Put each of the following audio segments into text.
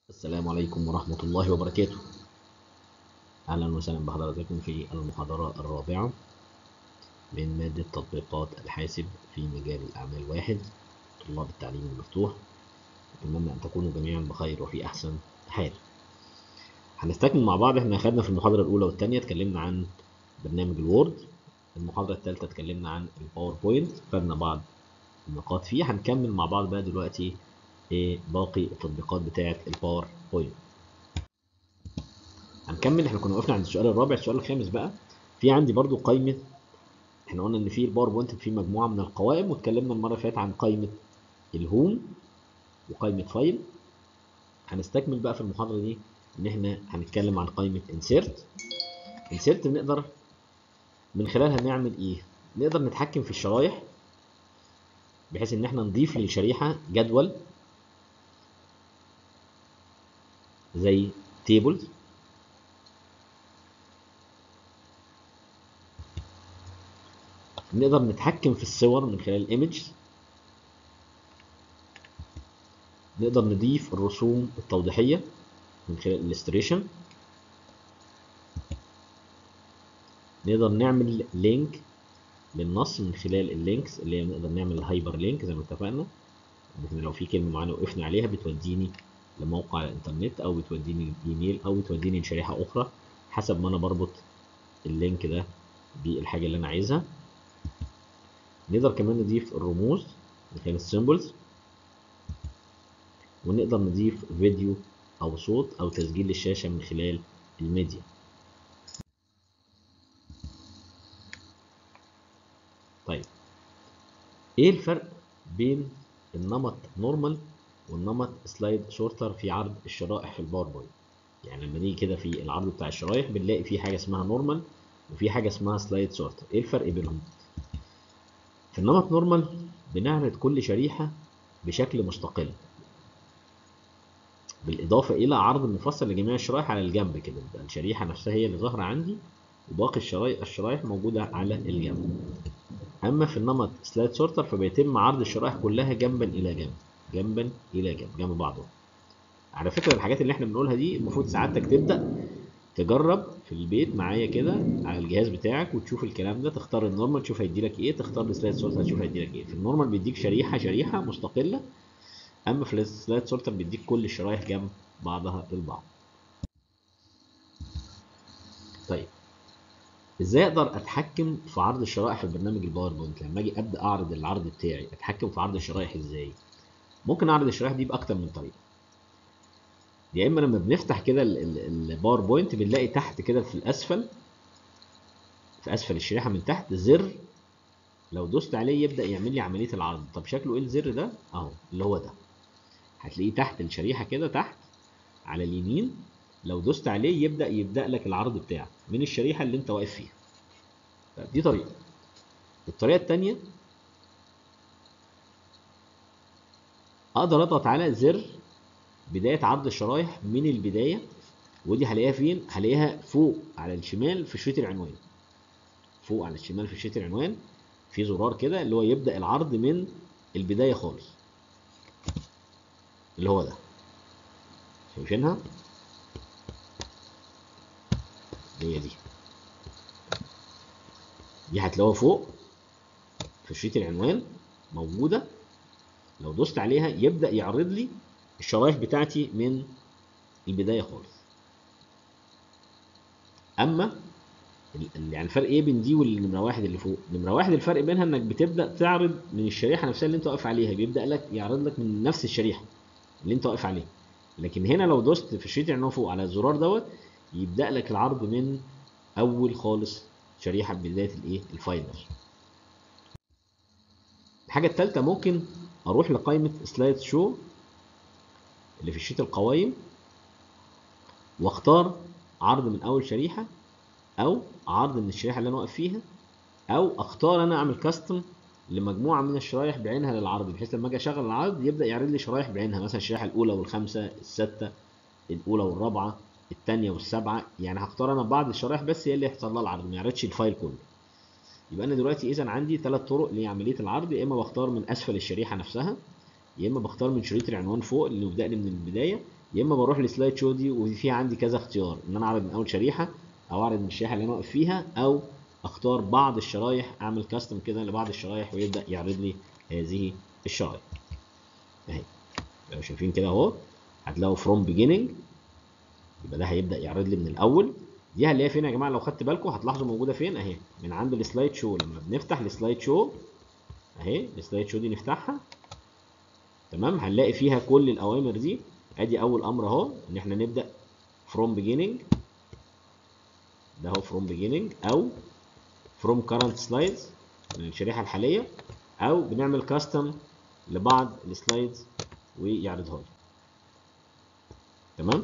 السلام عليكم ورحمة الله وبركاته أهلا وسهلا بحضراتكم في المحاضرة الرابعة من مادة تطبيقات الحاسب في مجال الأعمال واحد طلاب التعليم المفتوح أتمنى أن تكونوا جميعا بخير وفي أحسن حال هنستكمل مع بعض احنا خدنا في المحاضرة الأولى والثانية اتكلمنا عن برنامج الوورد المحاضرة الثالثة اتكلمنا عن الباوربوينت خدنا بعض النقاط فيه هنكمل مع بعض بقى دلوقتي ايه باقي التطبيقات بتاعة الباوربوينت هنكمل احنا كنا وقفنا عند السؤال الرابع السؤال الخامس بقى في عندي برضو قائمة احنا قلنا ان في الباوربوينت في مجموعة من القوائم واتكلمنا المرة اللي فاتت عن قائمة الهوم وقائمة فايل هنستكمل بقى في المحاضرة دي ان احنا هنتكلم عن قائمة انسيرت انسيرت نقدر من خلالها نعمل ايه نقدر نتحكم في الشرايح بحيث ان احنا نضيف للشريحة جدول زي تيبلز نقدر نتحكم في الصور من خلال الايمج نقدر نضيف الرسوم التوضيحية من خلال الالستريشن نقدر نعمل لينك للنص من خلال اللينكس اللي هي نقدر نعمل الهايبر لينك زي ما اتفقنا ان لو في كلمه معينه وقفنا عليها بتوديني لموقع الانترنت او بتوديني الايميل او بتوديني لشريحه اخرى حسب ما انا بربط اللينك ده بالحاجه اللي انا عايزها نقدر كمان نضيف الرموز من خلال السيمبلز ونقدر نضيف فيديو او صوت او تسجيل للشاشه من خلال الميديا طيب ايه الفرق بين النمط نورمال والنمط سلايد شورتر في عرض الشرائح في الباوربوينت يعني لما نيجي كده في العرض بتاع الشرايح بنلاقي في حاجه اسمها نورمال وفي حاجه اسمها سلايد شورتر ايه الفرق بينهم في النمط نورمال بنعرض كل شريحه بشكل مستقل بالاضافه الى عرض مفصل لجميع الشرائح على الجنب كده الشريحه نفسها هي اللي ظاهره عندي وباقي الشرايح الشرايح موجوده على الجنب اما في النمط سلايد سورتر فبيتم عرض الشرائح كلها جنبا الى جنب جنبا الى جنب جنب بعضهم على فكره الحاجات اللي احنا بنقولها دي المفروض سعادتك تبدا تجرب في البيت معايا كده على الجهاز بتاعك وتشوف الكلام ده تختار النورمال تشوف هيدي لك ايه تختار السلايد سورتر تشوف هيدي لك ايه في النورمال بيديك شريحه شريحه مستقله اما في السلايد سورتر بيديك كل الشرايح جنب بعضها البعض طيب ازاي اقدر اتحكم في عرض الشرائح في برنامج الباوربوينت لما اجي ابدا اعرض العرض بتاعي اتحكم في عرض الشرائح ازاي ممكن اعرض الشرائح دي باكتر من طريقه يا اما لما بنفتح كده الباوربوينت بنلاقي تحت كده في الاسفل في اسفل الشريحه من تحت زر لو دوست عليه يبدا يعمل لي عمليه العرض طب شكله ايه الزر ده اهو اللي هو ده هتلاقيه تحت الشريحه كده تحت على اليمين لو دوست عليه يبدا يبدا لك العرض بتاعك من الشريحه اللي انت واقف فيها دي طريقه الطريقه الثانيه اقدر اضغط على زر بدايه عرض الشرايح من البدايه ودي هلاقيها فين هلاقيها فوق على الشمال في شريط العنوان فوق على الشمال في شريط العنوان في زرار كده اللي هو يبدا العرض من البدايه خالص اللي هو ده شايفينها هي دي دي هتلاقوها فوق في شريط العنوان موجودة لو دوست عليها يبدأ يعرض لي الشرايح بتاعتي من البداية خالص أما يعني الفرق ايه بين دي والنمرة واحد اللي فوق؟ نمرة واحد الفرق بينها انك بتبدأ تعرض من الشريحة نفسها اللي انت واقف عليها بيبدأ لك يعرض لك من نفس الشريحة اللي انت واقف عليها لكن هنا لو دوست في شريط العنوان فوق على الزرار دوت يبدأ لك العرض من أول خالص شريحة بداية الإيه؟ الفايل نفسه. الحاجة التالتة ممكن أروح لقائمة سلايد شو اللي في شيت القوائم وأختار عرض من أول شريحة أو عرض من الشريحة اللي أنا واقف فيها أو أختار أنا أعمل كاستم لمجموعة من الشرايح بعينها للعرض بحيث لما أجي أشغل العرض يبدأ يعرض لي شرايح بعينها مثلا الشريحة الأولى والخامسة الستة الأولى والرابعة الثانيه والسابعه يعني هختار انا بعض الشرايح بس هي اللي هيحصل لها العرض ما يعرضش الفايل كله يبقى انا دلوقتي اذا عندي ثلاث طرق لعمليه العرض يا اما بختار من اسفل الشريحه نفسها يا اما بختار من شريط العنوان فوق اللي يبدا لي من البدايه يا اما بروح للسلايد شو دي وفي عندي كذا اختيار ان انا اعرض من اول شريحه او اعرض من الشريحه اللي انا واقف فيها او اختار بعض الشرايح اعمل كاستم كده لبعض الشرايح ويبدا يعرض لي هذه الشرايح اهي لو شايفين كده اهو هتلاقوا فروم بيجيننج يبقى ده هيبدا يعرض لي من الاول دي هنلاقيها فين يا جماعه لو خدت بالكم هتلاحظوا موجوده فين اهي من عند السلايد شو لما بنفتح السلايد شو اهي السلايد شو دي نفتحها تمام هنلاقي فيها كل الاوامر دي ادي اول امر اهو ان احنا نبدا فروم بيجيننج ده هو فروم بيجيننج او فروم كارنت سلايدز من الشريحه الحاليه او بنعمل كاستم لبعض السلايدز ويعرضها لي تمام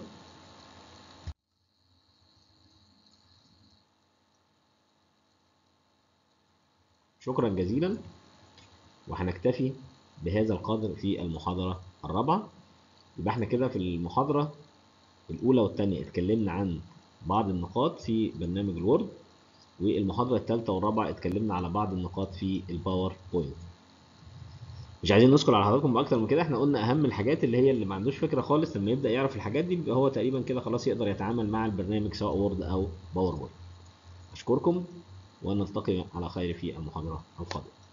شكرا جزيلا وهنكتفي بهذا القدر في المحاضرة الرابعة يبقى احنا كده في المحاضرة الأولى والثانية اتكلمنا عن بعض النقاط في برنامج الوورد والمحاضرة الثالثة والرابعة اتكلمنا على بعض النقاط في الباور بوينت مش عايزين نذكر على حضراتكم باكتر من كده احنا قلنا اهم الحاجات اللي هي اللي ما عندوش فكره خالص لما يبدا يعرف الحاجات دي بيبقى هو تقريبا كده خلاص يقدر يتعامل مع البرنامج سواء وورد او باور بوينت اشكركم ونلتقي على خير في المحاضره القادمه